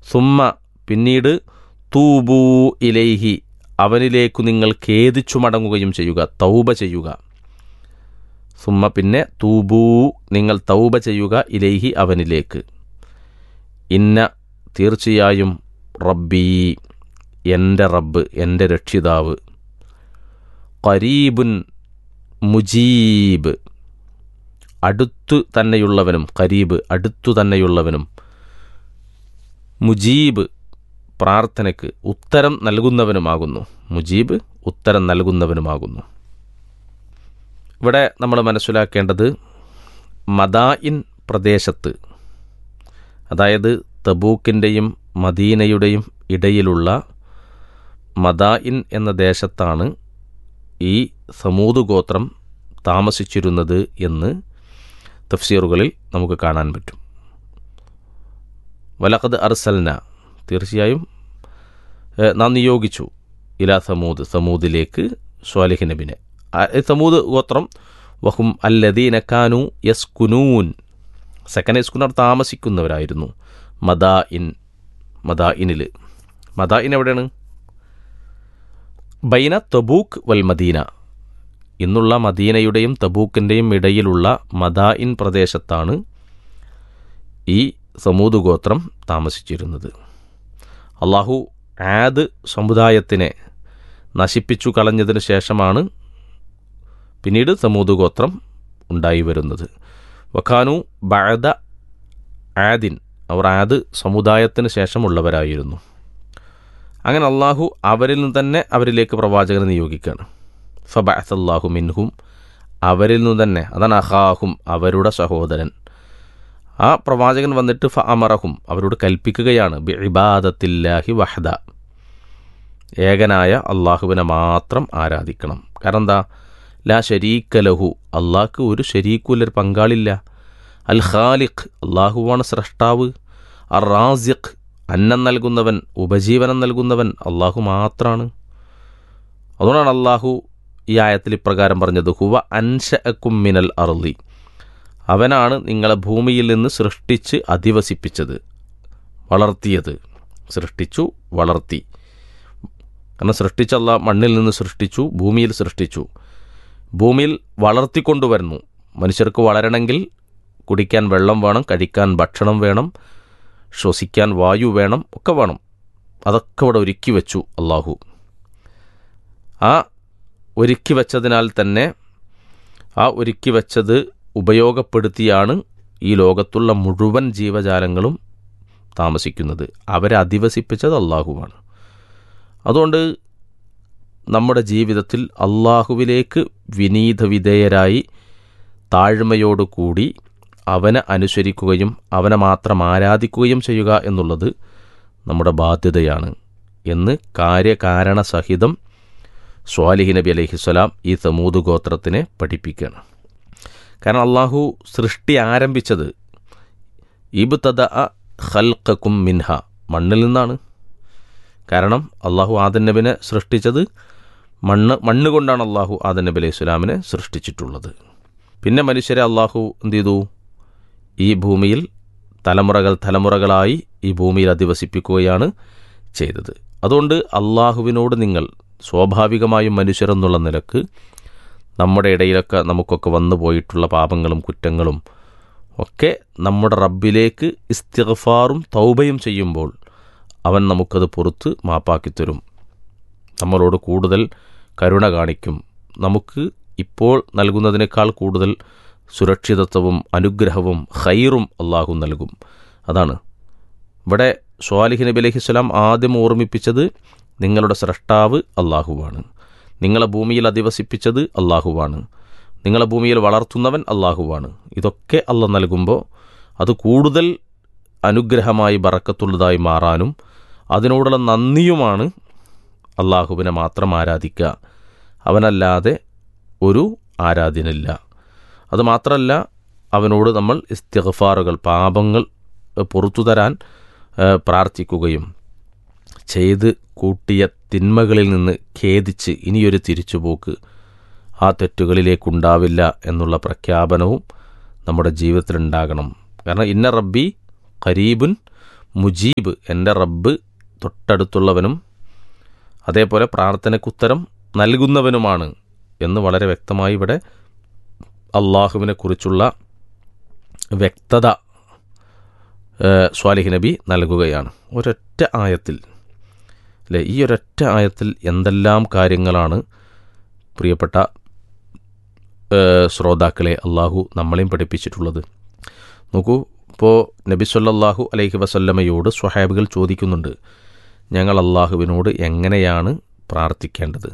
സുമ്മ പിന്നീട് തൂബൂ ഇലൈഹി അവനിലേക്കു നിങ്ങൾ ഖേദിച്ചു മടങ്ങുകയും ചെയ്യുക തൗബ ചെയ്യുക സുമ്മ പിന്നെ തൂബൂ നിങ്ങൾ തൗബ ചെയ്യുക ഇലൈഹി അവനിലേക്ക് ഇന്ന തീർച്ചയായും റബ്ബീ എൻ്റെ റബ്ബ് എൻ്റെ രക്ഷിതാവ് കരീബുൻ മുജീബ് അടുത്തു തന്നെയുള്ളവനും കരീബ് അടുത്തു തന്നെയുള്ളവനും മുജീബ് പ്രാർത്ഥനയ്ക്ക് ഉത്തരം നൽകുന്നവനുമാകുന്നു മുജീബ് ഉത്തരം നൽകുന്നവനുമാകുന്നു ഇവിടെ നമ്മൾ മനസ്സിലാക്കേണ്ടത് മദായിൻ പ്രദേശത്ത് അതായത് തബൂക്കിൻ്റെയും മദീനയുടെയും ഇടയിലുള്ള മദായിൻ എന്ന ദേശത്താണ് ഈ സമൂത് ഗോത്രം താമസിച്ചിരുന്നത് എന്ന് തഫ്സീറുകളിൽ നമുക്ക് കാണാൻ പറ്റും വലഖദ് അർസൽന തീർച്ചയായും ഏഹ്, നാം നിയോഗിച്ചു ഇലാ സമൂദ് സമൂദിലേക്ക് സ്വാലിഹ് നബിനെ ആ, ഈ സമൂദ് ഗോത്രം വഹും അല്ലദീന കാനു യസ്കുനൂൻ സെക്കൻഡ് യസ്കുനർ താമസിക്കുന്നവരായിരുന്നു മദാ ഇൻ മദാ ഇനിൽ മദാ ഇൻ എവിടെയാണ് ബൈന തബൂക്ക് വൽ മദീന ഇന്നുള്ള മദീനയുടെയും തബൂക്കിൻ്റെയും ഇടയിലുള്ള മദായിൻ പ്രദേശത്താണ് ഈ സമൂത് ഗോത്രം താമസിച്ചിരുന്നത് അള്ളാഹു ആദ് സമുദായത്തിനെ നശിപ്പിച്ചു കളഞ്ഞതിന് ശേഷമാണ് പിന്നീട് സമൂത് ഗോത്രം ഉണ്ടായി വരുന്നത് വഖാനു ബഅദ ആദിൻ അവർ ആദ് സമുദായത്തിന് ശേഷമുള്ളവരായിരുന്നു അങ്ങനെ അള്ളാഹു അവരിൽ നിന്ന് തന്നെ അവരിലേക്ക് പ്രവാചകനെ നിയോഗിക്കുകയാണ് ഫബഅസല്ലാഹു മിൻഹും അവരിൽ നിന്ന് തന്നെ അതാണ് അഹാഹും അവരുടെ സഹോദരൻ ആ പ്രവാചകൻ വന്നിട്ട് ഫ അമറഹും അവരോട് കൽപ്പിക്കുകയാണ് ബി ഇബാദത്തില്ലാഹി വഹദ ഏകനായ അള്ളാഹുവിനെ മാത്രം ആരാധിക്കണം കാരണം എന്താ ലാ ഷരീക്ക ലഹു അള്ളാഹ്ക്ക് ഒരു ഷരീക്കുല്ലൊരു പങ്കാളില്ല അൽ ഖാലിഖ് അള്ളാഹുവാണ് സ്രഷ്ടാവ് അർ റാസിഖ് അന്നം നൽകുന്നവൻ ഉപജീവനം നൽകുന്നവൻ അള്ളാഹു മാത്രമാണ് അതുകൊണ്ടാണ് അള്ളാഹു ഈ ആയത്തിൽ ഇപ്രകാരം പറഞ്ഞത് ഹുവ അൻഷഅക്കും മിനൽ അർലി അവനാണ് നിങ്ങളെ ഭൂമിയിൽ നിന്ന് സൃഷ്ടിച്ച് അധിവസിപ്പിച്ചത് വളർത്തിയത് സൃഷ്ടിച്ചു വളർത്തി കാരണം സൃഷ്ടിച്ചല്ല മണ്ണിൽ നിന്ന് സൃഷ്ടിച്ചു ഭൂമിയിൽ സൃഷ്ടിച്ചു ഭൂമിയിൽ വളർത്തിക്കൊണ്ടുവരുന്നു മനുഷ്യർക്ക് വളരണമെങ്കിൽ കുടിക്കാൻ വെള്ളം വേണം കഴിക്കാൻ ഭക്ഷണം വേണം ശ്വസിക്കാൻ വായു വേണം ഒക്കെ വേണം അതൊക്കെ ഇവിടെ ഒരുക്കി വെച്ചു അള്ളാഹു ആ ഒരുക്കി വെച്ചതിനാൽ തന്നെ ആ ഒരുക്കി വെച്ചത് ഉപയോഗപ്പെടുത്തിയാണ് ഈ ലോകത്തുള്ള മുഴുവൻ ജീവജാലങ്ങളും താമസിക്കുന്നത് അവരെ അധിവസിപ്പിച്ചത് അള്ളാഹുവാണ് അതുകൊണ്ട് നമ്മുടെ ജീവിതത്തിൽ അള്ളാഹുവിലേക്ക് വിനീത വിധേയരായി താഴ്മയോടുകൂടി അവനെ അനുസരിക്കുകയും അവനെ മാത്രം ആരാധിക്കുകയും ചെയ്യുക എന്നുള്ളത് നമ്മുടെ ബാധ്യതയാണ് എന്ന് കാര്യകാരണ സഹിതം സ്വാലിഹി നബി അലഹിസ്വലാം ഈ സമൂത് ഗോത്രത്തിനെ പഠിപ്പിക്കുകയാണ് കാരണം അള്ളാഹു സൃഷ്ടി ആരംഭിച്ചത് ഇബ്തദ ഖൽഖക്കും മിൻഹ മണ്ണിൽ നിന്നാണ് കാരണം അള്ളാഹു ആദൻ നബിനെ സൃഷ്ടിച്ചത് മണ്ണ് മണ്ണ് കൊണ്ടാണ് അള്ളാഹു ആദൻ നബി അലൈഹി സ്വലാമിനെ സൃഷ്ടിച്ചിട്ടുള്ളത് പിന്നെ മനുഷ്യരെ അള്ളാഹു എന്ത് ചെയ്തു ഈ ഭൂമിയിൽ തലമുറകൾ തലമുറകളായി ഈ ഭൂമിയിൽ അധിവസിപ്പിക്കുകയാണ് ചെയ്തത് അതുകൊണ്ട് അള്ളാഹുവിനോട് നിങ്ങൾ സ്വാഭാവികമായും മനുഷ്യരെന്നുള്ള നിലക്ക് നമ്മുടെ ഇടയിലൊക്കെ നമുക്കൊക്കെ വന്നു പോയിട്ടുള്ള പാപങ്ങളും കുറ്റങ്ങളും ഒക്കെ നമ്മുടെ റബ്ബിലേക്ക് ഇസ്തിഗ്ഫാറും തൗബയും ചെയ്യുമ്പോൾ അവൻ നമുക്കത് പുറത്ത് മാപ്പാക്കിത്തരും നമ്മളോട് കൂടുതൽ കരുണ കാണിക്കും നമുക്ക് ഇപ്പോൾ നൽകുന്നതിനേക്കാൾ കൂടുതൽ സുരക്ഷിതത്വവും അനുഗ്രഹവും ഖൈറും അള്ളാഹു നൽകും അതാണ് ഇവിടെ സ്വാലിഹ് നബി അലഹിസ്ലാം ആദ്യം ഓർമ്മിപ്പിച്ചത് നിങ്ങളുടെ സ്രഷ്ടാവ് അള്ളാഹുവാണ് നിങ്ങളെ ഭൂമിയിൽ അധിവസിപ്പിച്ചത് അള്ളാഹുവാണ് നിങ്ങളെ ഭൂമിയിൽ വളർത്തുന്നവൻ അള്ളാഹുവാണ് ഇതൊക്കെ അല്ല നൽകുമ്പോൾ അത് കൂടുതൽ അനുഗ്രഹമായി ബറക്കത്തുള്ളതായി മാറാനും അതിനോടുള്ള നന്ദിയുമാണ് അള്ളാഹുവിനെ മാത്രം ആരാധിക്കുക അവനല്ലാതെ ഒരു ആരാധ്യനില്ല അത് മാത്രമല്ല അവനോട് നമ്മൾ ഇസ്തിഗ്ഫാറുകൾ പാപങ്ങൾ പുറത്തു തരാൻ ഏഹ്, പ്രാർത്ഥിക്കുകയും ചെയ്ത് കൂട്ടിയ തിന്മകളിൽ നിന്ന് ഖേദിച്ച് ഇനിയൊരു തിരിച്ചുപോക്ക് ആ തെറ്റുകളിലേക്കുണ്ടാവില്ല എന്നുള്ള പ്രഖ്യാപനവും നമ്മുടെ ജീവിതത്തിലുണ്ടാകണം കാരണം ഇന്ന റബ്ബി ഖരീബുൻ മുജീബ് എൻ്റെ റബ്ബ് തൊട്ടടുത്തുള്ളവനും അതേപോലെ പ്രാർത്ഥനയ്ക്കുത്തരം നൽകുന്നവനുമാണ് എന്ന് വളരെ വ്യക്തമായി ഇവിടെ അള്ളാഹുവിനെ കുറിച്ചുള്ള വ്യക്തത ഏഹ്, സ്വാലിഹ് നബി നൽകുകയാണ് ഒരൊറ്റ ആയത്തിൽ അല്ലേ ഈ ഒരൊറ്റ ആയത്തിൽ എന്തെല്ലാം കാര്യങ്ങളാണ് പ്രിയപ്പെട്ട ഏഹ്, ശ്രോതാക്കളെ അള്ളാഹു നമ്മളെയും പഠിപ്പിച്ചിട്ടുള്ളത് നോക്കൂ ഇപ്പോൾ നബി സല്ലല്ലാഹു അലൈഹി വസല്ലമയോട് സ്വഹാബികൾ ചോദിക്കുന്നുണ്ട് ഞങ്ങൾ അള്ളാഹുവിനോട് എങ്ങനെയാണ് പ്രാർത്ഥിക്കേണ്ടത്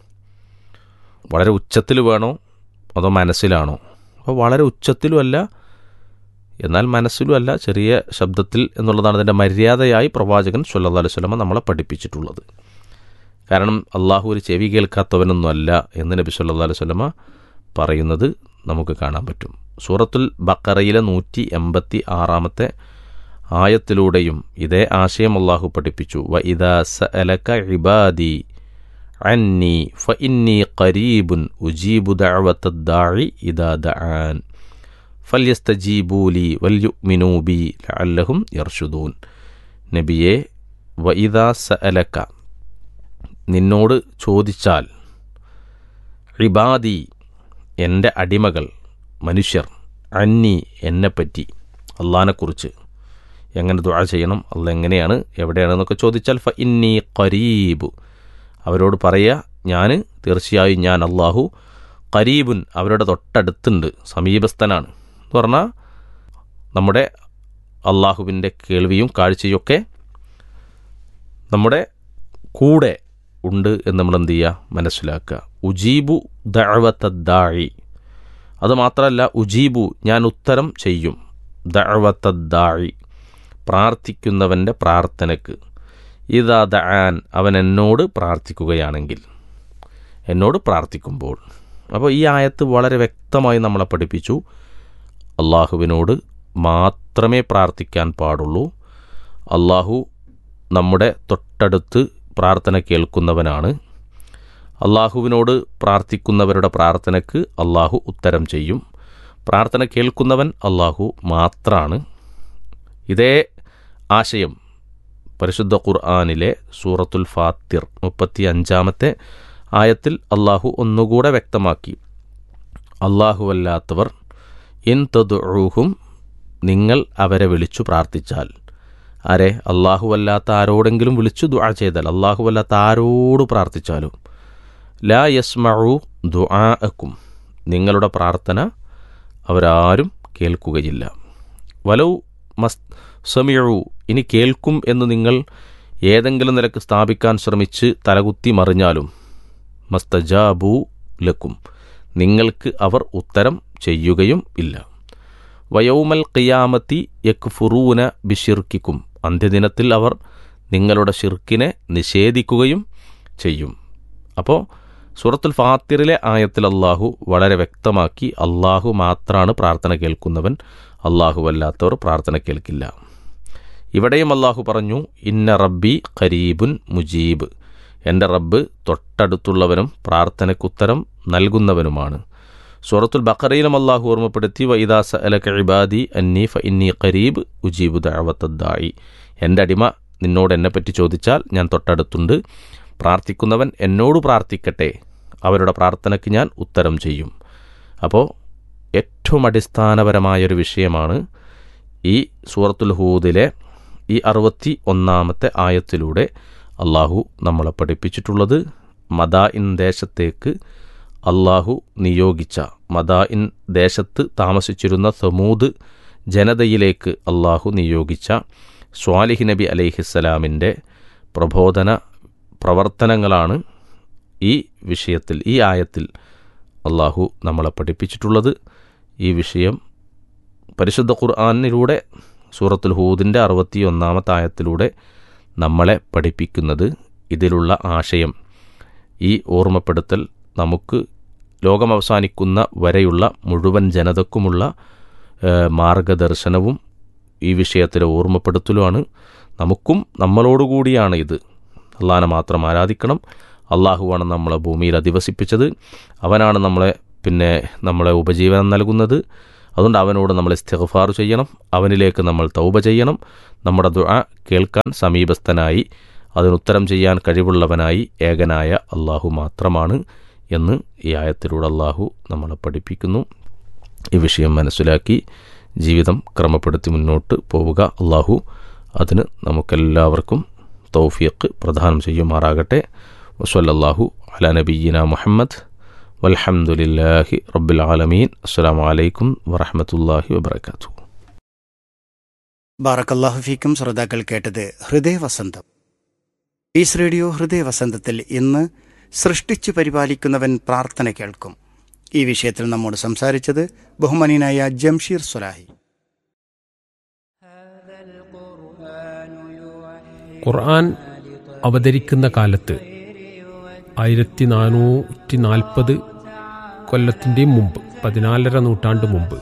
വളരെ ഉച്ചത്തിൽ വേണോ അതോ മനസ്സിലാണോ അപ്പോൾ വളരെ ഉച്ചത്തിലും അല്ല എന്നാൽ മനസ്സിലും അല്ല ചെറിയ ശബ്ദത്തിൽ എന്നുള്ളതാണ് അതിൻ്റെ മര്യാദയായി പ്രവാചകൻ സല്ലല്ലാഹു അലൈഹി വസല്ലമ നമ്മളെ പഠിപ്പിച്ചിട്ടുള്ളത് കാരണം അള്ളാഹു ഒരു ചെവി കേൾക്കാത്തവനൊന്നും അല്ല എന്ന് നബി സല്ലല്ലാഹു അലൈഹി വസല്ലമ പറയുന്നത് നമുക്ക് കാണാൻ പറ്റും സൂറത്തുൽ ബക്കറയിലെ നൂറ്റി എൺപത്തി ആറാമത്തെ ആയത്തിലൂടെയും ഇതേ ആശയം അള്ളാഹു പഠിപ്പിച്ചു വ ഇദാ സഅലക ഇബാദി അന്നി ഫ ഇന്നി ഖരീബുൻ ഉജീബു ദഅവത്തദ്ദാഇ ഇദാ ദഅാൻ ഫല്യസ്തജീബൂലി വല്യുമിനൂ ബി ലഅല്ലഹും യർഷുദൂൻ നബിയെ വ ഇദാ സഅലക നിന്നോട് ചോദിച്ചാൽ ഇബാദി എൻ്റെ അടിമകൾ മനുഷ്യർ അന്നി എന്നെപ്പറ്റി അള്ളഹാനെക്കുറിച്ച് എങ്ങനെ ദുആ ചെയ്യണം അല്ല എങ്ങനെയാണ് എവിടെയാണെന്നൊക്കെ ചോദിച്ചാൽ ഫ ഇന്നി ഖരീബു അവരോട് പറയുക ഞാൻ തീർച്ചയായും ഞാൻ അള്ളാഹു ഖരീബുൻ അവരുടെ തൊട്ടടുത്തുണ്ട് സമീപസ്ഥനാണ് എന്ന് പറഞ്ഞാൽ നമ്മുടെ അള്ളാഹുവിൻ്റെ കേൾവിയും കാഴ്ചയൊക്കെ നമ്മുടെ കൂടെ ഉണ്ട് എന്ന് നമ്മൾ എന്ത് ചെയ്യുക മനസ്സിലാക്കുക ഉജീബു ദഅവത്തദ്ദാഴി അതുമാത്രമല്ല ഉജീബു ഞാൻ ഉത്തരം ചെയ്യും ദഅവത്തദ്ദാഴി പ്രാർത്ഥിക്കുന്നവൻ്റെ പ്രാർത്ഥനയ്ക്ക് ഇതാ ദആൻ അവൻ എന്നോട് പ്രാർത്ഥിക്കുകയാണെങ്കിൽ എന്നോട് പ്രാർത്ഥിക്കുമ്പോൾ അപ്പോൾ ഈ ആയത്ത് വളരെ വ്യക്തമായി നമ്മളെ പഠിപ്പിച്ചു അള്ളാഹുവിനോട് മാത്രമേ പ്രാർത്ഥിക്കാൻ പാടുള്ളൂ അള്ളാഹു നമ്മുടെ തൊട്ടടുത്ത് പ്രാർത്ഥന കേൾക്കുന്നവനാണ് അള്ളാഹുവിനോട് പ്രാർത്ഥിക്കുന്നവരുടെ പ്രാർത്ഥനയ്ക്ക് അള്ളാഹു ഉത്തരം ചെയ്യും പ്രാർത്ഥന കേൾക്കുന്നവൻ അള്ളാഹു മാത്രാണ് ഇതേ ആശയം പരിശുദ്ധ ഖുർആാനിലെ സൂറത്തുൽ ഫാത്തിർ മുപ്പത്തി അഞ്ചാമത്തെ ആയത്തിൽ അള്ളാഹു ഒന്നുകൂടെ വ്യക്തമാക്കി അല്ലാത്തവർ ഇൻ തദുഹും നിങ്ങൾ അവരെ വിളിച്ചു പ്രാർത്ഥിച്ചാൽ ആരെ അല്ലാത്ത ആരോടെങ്കിലും വിളിച്ചു ദുആ ചെയ്താൽ അല്ലാത്ത ആരോട് പ്രാർത്ഥിച്ചാലും ലാ യസ്മഉ ദുആഅക്കും നിങ്ങളുടെ പ്രാർത്ഥന അവരാരും കേൾക്കുകയില്ല വലൗ മസ് സമീഴു ഇനി കേൾക്കും എന്ന് നിങ്ങൾ ഏതെങ്കിലും നിലക്ക് സ്ഥാപിക്കാൻ ശ്രമിച്ച് തലകുത്തി മറിഞ്ഞാലും മസ്തജാബു ലക്കും നിങ്ങൾക്ക് അവർ ഉത്തരം ചെയ്യുകയും ഇല്ല വയൗമൽ ഖിയാമത്തി യക്ഫുറൂന ബിഷിർക്കിക്കും അന്ത്യദിനത്തിൽ അവർ നിങ്ങളുടെ ഷിർക്കിനെ നിഷേധിക്കുകയും ചെയ്യും അപ്പോൾ സൂറത്തുൽ ഫാത്തിറിലെ ആയത്തിൽ അള്ളാഹു വളരെ വ്യക്തമാക്കി അള്ളാഹു മാത്രമാണ് പ്രാർത്ഥന കേൾക്കുന്നവൻ അള്ളാഹു അല്ലാത്തവർ പ്രാർത്ഥന കേൾക്കില്ല ഇവിടെയും അള്ളാഹു പറഞ്ഞു ഇന്ന റബ്ബി ഖരീബുൻ മുജീബ് എൻ്റെ റബ്ബ് തൊട്ടടുത്തുള്ളവനും പ്രാർത്ഥനയ്ക്കുത്തരം നൽകുന്നവനുമാണ് സൂറത്തുൽ ബക്കറയിലും അള്ളാഹു ഓർമ്മപ്പെടുത്തി വൈദാസ അലക ഇബാദി അന്നി ഫ ഇന്നി ഖരീബ് ഉജീബു ദഅവത്തദ്ദായി എൻ്റെ അടിമ നിന്നോട് എന്നെപ്പറ്റി ചോദിച്ചാൽ ഞാൻ തൊട്ടടുത്തുണ്ട് പ്രാർത്ഥിക്കുന്നവൻ എന്നോട് പ്രാർത്ഥിക്കട്ടെ അവരുടെ പ്രാർത്ഥനയ്ക്ക് ഞാൻ ഉത്തരം ചെയ്യും അപ്പോൾ ഏറ്റവും അടിസ്ഥാനപരമായൊരു വിഷയമാണ് ഈ സൂറത്തുൽ ഹൂദിലെ ഈ അറുപത്തി ഒന്നാമത്തെ ആയത്തിലൂടെ അള്ളാഹു നമ്മളെ പഠിപ്പിച്ചിട്ടുള്ളത് മദാഇൻ ദേശത്തേക്ക് അള്ളാഹു നിയോഗിച്ച മദാഇൻ ദേശത്ത് താമസിച്ചിരുന്ന സമൂത് ജനതയിലേക്ക് അള്ളാഹു നിയോഗിച്ച സ്വാലിഹ് നബി അലൈഹിസ്സലാമിൻ്റെ പ്രബോധന പ്രവർത്തനങ്ങളാണ് ഈ വിഷയത്തിൽ ഈ ആയത്തിൽ അള്ളാഹു നമ്മളെ പഠിപ്പിച്ചിട്ടുള്ളത് ഈ വിഷയം പരിശുദ്ധ ഖുർആാനിലൂടെ സൂറത്തുൽ ഹൂദിൻ്റെ അറുപത്തി ഒന്നാമത്തെ ആയത്തിലൂടെ നമ്മളെ പഠിപ്പിക്കുന്നത് ഇതിലുള്ള ആശയം ഈ ഓർമ്മപ്പെടുത്തൽ നമുക്ക് ലോകം അവസാനിക്കുന്ന വരെയുള്ള മുഴുവൻ ജനതക്കുമുള്ള മാർഗദർശനവും ഈ വിഷയത്തിലെ ഓർമ്മപ്പെടുത്തലുമാണ് നമുക്കും നമ്മളോടുകൂടിയാണ് ഇത് അള്ളാഹനെ മാത്രം ആരാധിക്കണം അള്ളാഹുവാണ് നമ്മളെ ഭൂമിയിൽ അധിവസിപ്പിച്ചത് അവനാണ് നമ്മളെ പിന്നെ നമ്മളെ ഉപജീവനം നൽകുന്നത് അതുകൊണ്ട് അവനോട് നമ്മൾ ഇസ്തിഗ്ഫാർ ചെയ്യണം അവനിലേക്ക് നമ്മൾ തൗബ ചെയ്യണം നമ്മുടെ ദുആ കേൾക്കാൻ സമീപസ്ഥനായി അതിനുത്തരം ചെയ്യാൻ കഴിവുള്ളവനായി ഏകനായ അള്ളാഹു മാത്രമാണ് എന്ന് ഈ ആയത്തിലൂടെ അള്ളാഹു നമ്മളെ പഠിപ്പിക്കുന്നു ഈ വിഷയം മനസ്സിലാക്കി ജീവിതം ക്രമപ്പെടുത്തി മുന്നോട്ട് പോവുക അള്ളാഹു അതിന് നമുക്കെല്ലാവർക്കും തൗഫീഖ് പ്രദാനം ചെയ്യുമാറാകട്ടെ വസല്ലല്ലാഹു അല നബീന മുഹമ്മദ് വൽഹംദുലില്ലാഹി റബ്ബിൽ ആലമീൻ അസ്സലാമു അലൈക്കും വറഹ്മത്തുള്ളാഹി വബറകാതുഹു ബാറക്കല്ലാഹു ഫീക്കും ശ്രോതാക്കൾ കേട്ടത് ഹൃദയവസന്തം ഈസ് റേഡിയോ ഹൃദയവസന്തത്തിൽ ഇന്ന് സൃഷ്ടിച്ചു പരിപാലിക്കുന്നവൻ പ്രാർത്ഥന കേൾക്കും ഈ വിഷയത്തിൽ നമ്മോട് സംസാരിച്ചത് ബഹുമാനീയനായ ജംഷീർ സുലാഹി ഖുർആൻ അവതരിക്കുന്ന കാലത്ത് ആയിരത്തി നാനൂറ്റി നാൽപ്പത് കൊല്ലത്തിൻ്റെ മുമ്പ് പതിനാലര നൂറ്റാണ്ട് മുമ്പ്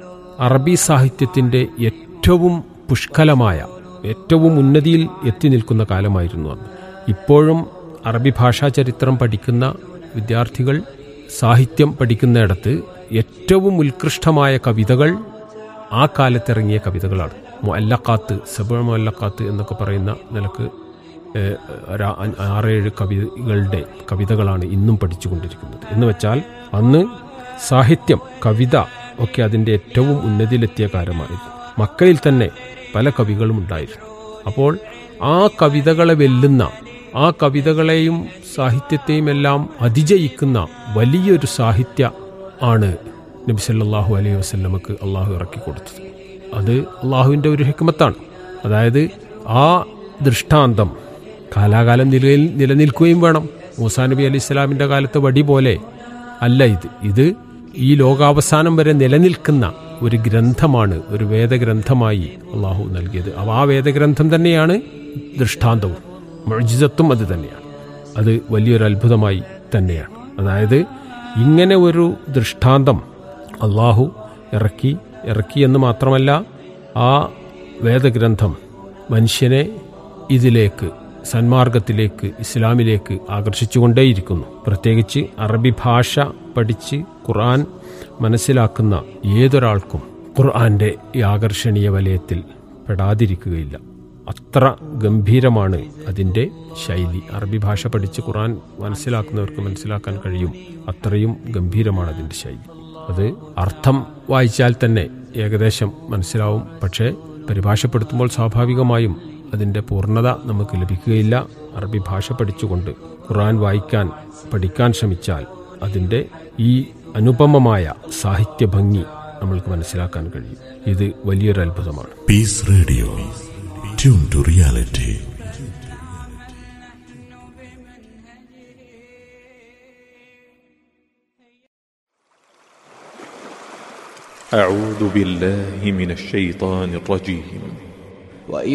അറബി സാഹിത്യത്തിൻ്റെ ഏറ്റവും പുഷ്കലമായ ഏറ്റവും ഉന്നതിയിൽ എത്തി നിൽക്കുന്ന കാലമായിരുന്നു അന്ന് ഇപ്പോഴും അറബി ഭാഷാ ചരിത്രം പഠിക്കുന്ന വിദ്യാർത്ഥികൾ സാഹിത്യം പഠിക്കുന്നിടത്ത് ഏറ്റവും ഉത്കൃഷ്ടമായ കവിതകൾ ആ കാലത്തിറങ്ങിയ കവിതകളാണ് മൊല്ലക്കാത്ത് സബ മൊല്ലക്കാത്ത് എന്നൊക്കെ പറയുന്ന നിലക്ക് ഏഹ്, ഒരു ആ- ആറേഴ് കവികളുടെ കവിതകളാണ് ഇന്നും പഠിച്ചുകൊണ്ടിരിക്കുന്നത് എന്ന് വെച്ചാൽ അന്ന് സാഹിത്യം കവിത ഒക്കെ അതിൻ്റെ ഏറ്റവും ഉന്നതിയിലെത്തിയ കാലമായിരുന്നു മക്കയിൽ തന്നെ പല കവികളും ഉണ്ടായിരുന്നു അപ്പോൾ ആ കവിതകളെ വെല്ലുന്ന ആ കവിതകളെയും സാഹിത്യത്തെയും എല്ലാം അതിജയിക്കുന്ന വലിയൊരു സാഹിത്യ ആണ് നബി സല്ലല്ലാഹു അലൈഹി വസല്ലമക്ക് അള്ളാഹു ഇറക്കി കൊടുത്തത് അത് അള്ളാഹുവിൻ്റെ ഒരു ഹിക്മത്താണ് അതായത് ആ ദൃഷ്ടാന്തം കാലാകാലം നിലയിൽ നിലനിൽക്കുകയും വേണം മൂസാ നബി അലൈഹി സ്വലാമിൻ്റെ കാലത്തെ വടി പോലെ അല്ല ഇത് ഇത് ഈ ലോകാവസാനം വരെ നിലനിൽക്കുന്ന ഒരു ഗ്രന്ഥമാണ് ഒരു വേദഗ്രന്ഥമായി അള്ളാഹു നൽകിയത് അപ്പോൾ ആ വേദഗ്രന്ഥം തന്നെയാണ് ദൃഷ്ടാന്തവും മൊഴിജിതത്വം അത് തന്നെയാണ് അത് വലിയൊരു അത്ഭുതമായി തന്നെയാണ് അതായത് ഇങ്ങനെ ഒരു ദൃഷ്ടാന്തം അള്ളാഹു ഇറക്കി ഇറക്കി എന്ന് മാത്രമല്ല ആ വേദഗ്രന്ഥം മനുഷ്യനെ ഇതിലേക്ക് സന്മാർഗത്തിലേക്ക് ഇസ്ലാമിലേക്ക് ആകർഷിച്ചുകൊണ്ടേയിരിക്കുന്നു പ്രത്യേകിച്ച് അറബി ഭാഷ പഠിച്ച് ഖുർആൻ മനസ്സിലാക്കുന്ന ഏതൊരാൾക്കും ഖുർആന്റെ ഈ ആകർഷണീയ വലയത്തിൽ പെടാതിരിക്കുകയില്ല അത്ര ഗംഭീരമാണ് അതിൻ്റെ ശൈലി അറബി ഭാഷ പഠിച്ച് ഖുർആൻ മനസ്സിലാക്കുന്നവർക്ക് മനസ്സിലാക്കാൻ കഴിയും അത്രയും ഗംഭീരമാണ് അതിൻ്റെ ശൈലി അത് അർത്ഥം വായിച്ചാൽ തന്നെ ഏകദേശം മനസ്സിലാവും പക്ഷേ പരിഭാഷപ്പെടുത്തുമ്പോൾ സ്വാഭാവികമായും അതിൻ്റെ പൂർണ്ണത നമുക്ക് ലഭിക്കുകയില്ല അറബി ഭാഷ പഠിച്ചുകൊണ്ട് ഖുർആൻ വായിക്കാൻ പഠിക്കാൻ ശ്രമിച്ചാൽ അതിൻ്റെ ഈ അനുപമമായ സാഹിത്യ ഭംഗി നമ്മൾക്ക് മനസ്സിലാക്കാൻ കഴിയും ഇത് വലിയൊരു അത്ഭുതമാണ് Peace Radio. Tune to reality. أعوذ بالله من الشيطان الرجيم وإذ